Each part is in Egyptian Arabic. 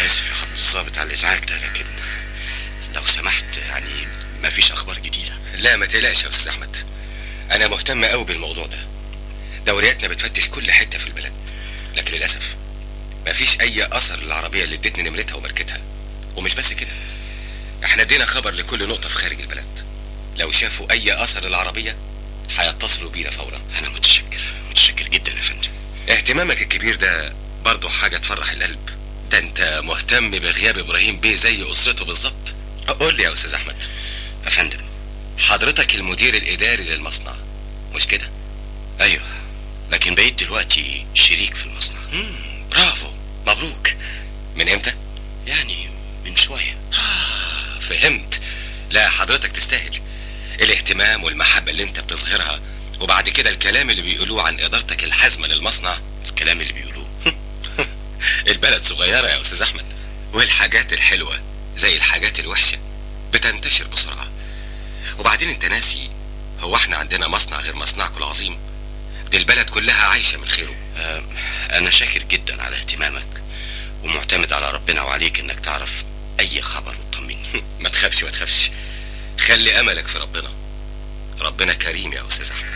اسف يا حضرة الظابط على الازعاج ده لكن لو سمحت يعني مفيش اخبار جديده لا ما تقلقش يا استاذ احمد انا مهتم قوي بالموضوع ده دورياتنا بتفتش كل حته في البلد لكن للاسف مفيش اي اثر للعربيه اللي ادتني نمرتها وماركتها ومش بس كده احنا ادينا خبر لكل نقطه في خارج البلد لو شافوا اي اثر للعربيه هيتصلوا بينا فورا انا متشكر متشكر جدا يا فندم اهتمامك الكبير ده برضه حاجه تفرح القلب ده انت مهتم بغياب ابراهيم بيه زي اسرته بالظبط قول لي يا استاذ احمد يا فندم حضرتك المدير الاداري للمصنع مش كده ايوه لكن بقيت دلوقتي شريك في المصنع مم. برافو مبروك من امتى يعني من شويه آه فهمت لا حضرتك تستاهل الاهتمام والمحبة اللي انت بتظهرها وبعد كده الكلام اللي بيقولوه عن ادارتك الحازمة للمصنع الكلام اللي بيقولوه البلد صغيرة يا استاذ احمد والحاجات الحلوة زي الحاجات الوحشة بتنتشر بسرعة وبعدين انت ناسي هو احنا عندنا مصنع غير مصنعكم العظيم دي البلد كلها عايشة من خيره آه انا شاكر جدا على اهتمامك ومعتمد على ربنا وعليك انك تعرف اي خبر وتطمني ما تخافش ما تخافش خلي املك في ربنا ربنا كريم يا استاذ احمد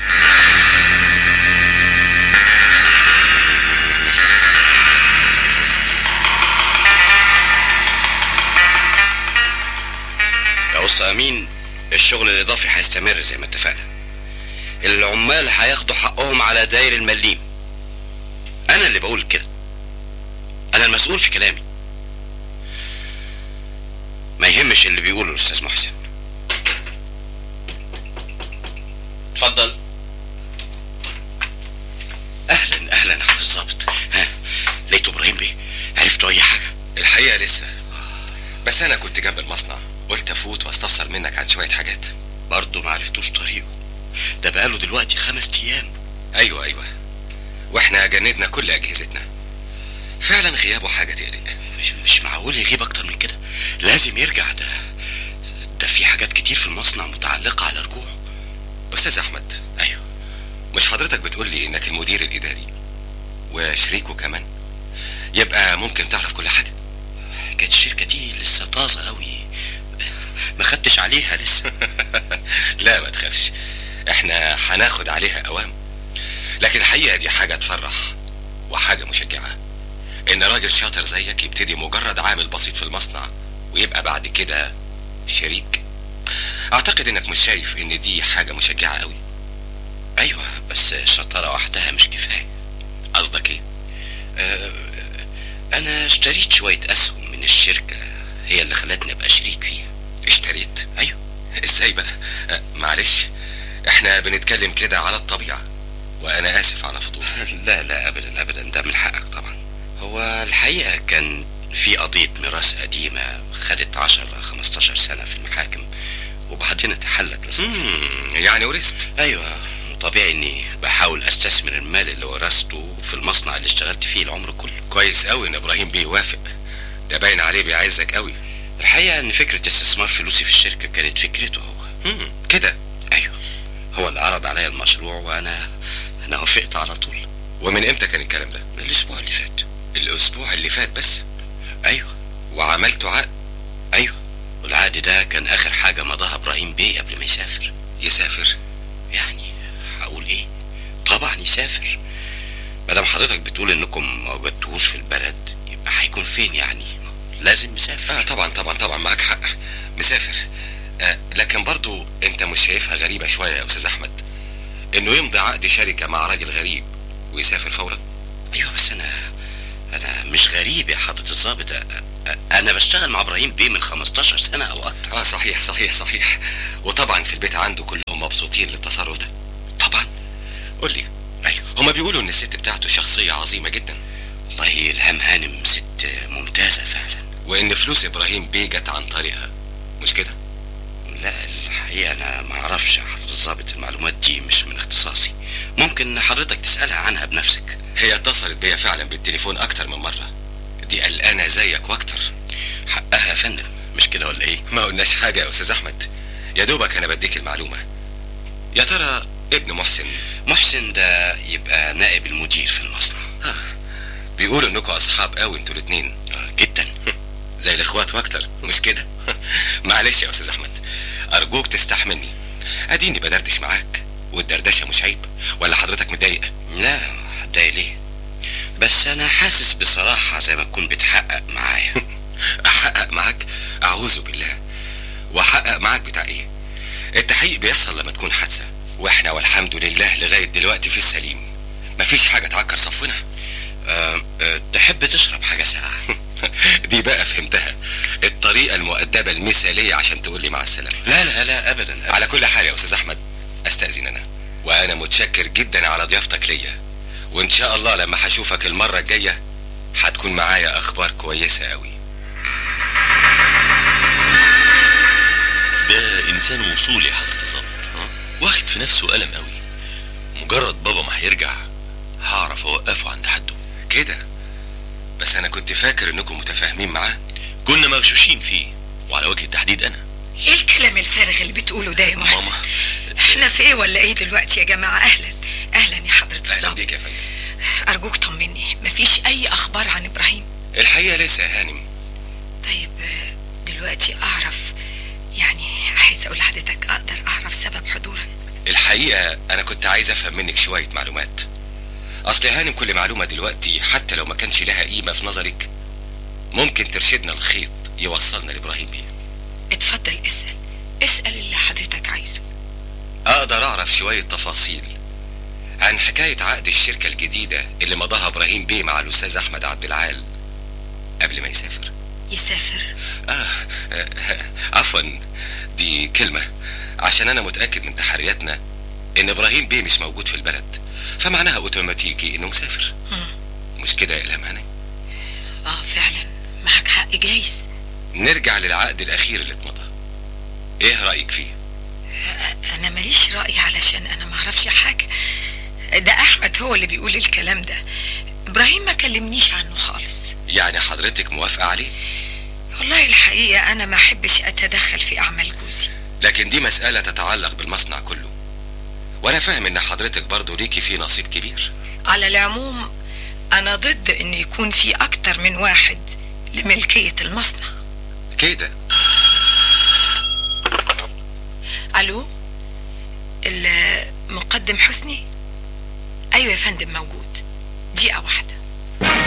يا أسطى أمين الشغل الإضافي هيستمر زي ما اتفقنا العمال هياخدوا حقهم على داير المليم أنا اللي بقول كده أنا المسؤول في كلامي ما يهمش اللي بيقوله الأستاذ محسن اتفضل أهلا أهلا يا حضرة الظابط ها لقيتوا إبراهيم بيه عرفتوا أي حاجة الحقيقة لسه بس انا كنت جنب المصنع قلت افوت واستفسر منك عن شوية حاجات برضه ما عرفتوش طريقه ده بقاله دلوقتي خمس أيام ايوه ايوه واحنا جندنا كل اجهزتنا فعلا غيابه حاجة تقلق مش, مش معقول يغيب أكتر من كده لازم يرجع ده ده في حاجات كتير في المصنع متعلقة على رجوعه استاذ احمد أيوه مش حضرتك بتقول لي انك المدير الاداري وشريكه كمان يبقى ممكن تعرف كل حاجة كانت الشركة دي لسه طازة قوي ما خدتش عليها لسه لا ما تخافش احنا هناخد عليها اوام لكن الحقيقة دي حاجة تفرح وحاجة مشجعة ان راجل شاطر زيك يبتدي مجرد عامل بسيط في المصنع ويبقى بعد كده شريك اعتقد انك مش شايف ان دي حاجة مشجعة قوي أيوه بس الشطارة وحدها مش كفاية قصدك ايه أه أنا اشتريت شوية أسهم من الشركة هي اللي خلتني أبقى شريك فيها اشتريت أيوه ازاي بقى أه معلش احنا بنتكلم كده على الطبيعة وانا اسف على فضولي لا لا أبدا أبدا ده من حقك طبعا هو الحقيقة كان في قضية ميراث قديمة خدت 10 15 سنة في المحاكم وبعدين اتحلت لصالحي مم، يعني ورثت ايوه طبيعي اني بحاول استثمر المال اللي ورثته في المصنع اللي اشتغلت فيه العمر كله كويس قوي ان ابراهيم بيوافق ده باين عليه بيعزك قوي الحقيقه ان فكره استثمار فلوسي في الشركه كانت فكرته هو مم، كده ايوه هو اللي عرض عليا المشروع وانا انا وافقت على طول ومن امتى كان الكلام ده الاسبوع اللي فات الاسبوع اللي فات بس ايوه وعملته عقد ايوه والعقد ده كان اخر حاجه مضاها ابراهيم بيه قبل ما يسافر يسافر يعني هقول ايه طبعا يسافر مادام حضرتك بتقول انكم ما وجدتوهوش في البلد يبقى هيكون فين يعني لازم يسافر اه طبعا طبعا طبعا معاك حق مسافر آه لكن برضو انت مش شايفها غريبة شوية يا استاذ احمد انه يمضي عقد شركة مع راجل غريب ويسافر فورا ايوه بس انا انا مش غريب يا حضرة الضابط أ- أ- انا بشتغل مع ابراهيم بيه من 15 سنة او اكتر اه صحيح صحيح صحيح وطبعا في البيت عنده كلهم مبسوطين للتصرف ده طبعا قول لي ايوه هما بيقولوا ان الست بتاعته شخصية عظيمة جدا والله الهام هانم ست ممتازة فعلا وان فلوس ابراهيم بيه جت عن طريقها مش كده لا الحقيقة انا ما اعرفش يا حضرة الضابط المعلومات دي مش من اختصاصي ممكن حضرتك تسألها عنها بنفسك هي اتصلت بيا فعلا بالتليفون اكتر من مرة دي قلقانة زيك واكتر حقها يا فندم مش كده ولا ايه ما قلناش حاجة يا استاذ احمد يا دوبك انا بديك المعلومة يا ترى ابن محسن محسن ده يبقى نائب المدير في المصنع بيقولوا انكم اصحاب قوي انتوا الاتنين آه، جدا زي الاخوات واكتر مش كده معلش يا استاذ احمد ارجوك تستحملني اديني بدردش معاك والدردشه مش عيب ولا حضرتك متضايق لا هتضايق ليه بس انا حاسس بصراحة زي ما تكون بتحقق معايا احقق معاك اعوذ بالله واحقق معاك بتاع ايه التحقيق بيحصل لما تكون حادثه واحنا والحمد لله لغايه دلوقتي في السليم مفيش حاجه تعكر صفنا أه أه تحب تشرب حاجة ساقعة دي بقى فهمتها الطريقه المؤدبه المثاليه عشان تقول لي مع السلامه لا لا لا ابدا, أبداً. على كل حال يا استاذ احمد استاذن انا وانا متشكر جدا على ضيافتك ليا وان شاء الله لما هشوفك المره الجايه هتكون معايا اخبار كويسه قوي ده انسان وصولي يا حضرة الظابط ها؟ واخد في نفسه قلم قوي مجرد بابا ما هيرجع هعرف اوقفه عند حده كده بس انا كنت فاكر انكم متفاهمين معاه كنا مغشوشين فيه وعلى وجه التحديد انا ايه الكلام الفارغ اللي بتقوله ده يا محمد ماما احنا في ايه ولا ايه دلوقتي يا جماعة اهلا اهلا يا حضرة اهلا الضابط بيك يا فندم ارجوك طمني مفيش اي اخبار عن ابراهيم الحقيقه لسه يا هانم طيب آه، دلوقتي اعرف يعني عايز اقول لحضرتك اقدر اعرف سبب حضورك الحقيقه انا كنت عايز افهم منك شويه معلومات اصل يا هانم كل معلومه دلوقتي حتى لو ما كانش لها قيمه في نظرك ممكن ترشدنا الخيط يوصلنا لابراهيم بيه اتفضل اسأل اسأل اللي حضرتك عايزه اقدر اعرف شويه تفاصيل عن حكايه عقد الشركه الجديده اللي مضاها ابراهيم بيه مع الاستاذ احمد عبد العال قبل ما يسافر يسافر آه آه، عفوا دي كلمة عشان أنا متأكد من تحرياتنا إن إبراهيم بيه مش موجود في البلد فمعناها أوتوماتيكي إنه مسافر مم. مش كده يا إلهام هاني اه فعلا معك حق جايز نرجع للعقد الأخير اللي اتمضى إيه رأيك فيه؟ آه، انا ماليش رأي علشان انا معرفش حاجة ده احمد هو اللي بيقول الكلام ده ابراهيم ما كلمنيش عنه خالص يعني حضرتك موافقة عليه والله الحقيقة انا ما احبش اتدخل في اعمال جوزي لكن دي مسألة تتعلق بالمصنع كله وأنا فاهم إن حضرتك برضه ليكي فيه نصيب كبير على العموم انا ضد ان يكون في اكتر من واحد لملكية المصنع كده الو المقدم حسني ايوه يا فندم موجود دقيقة واحدة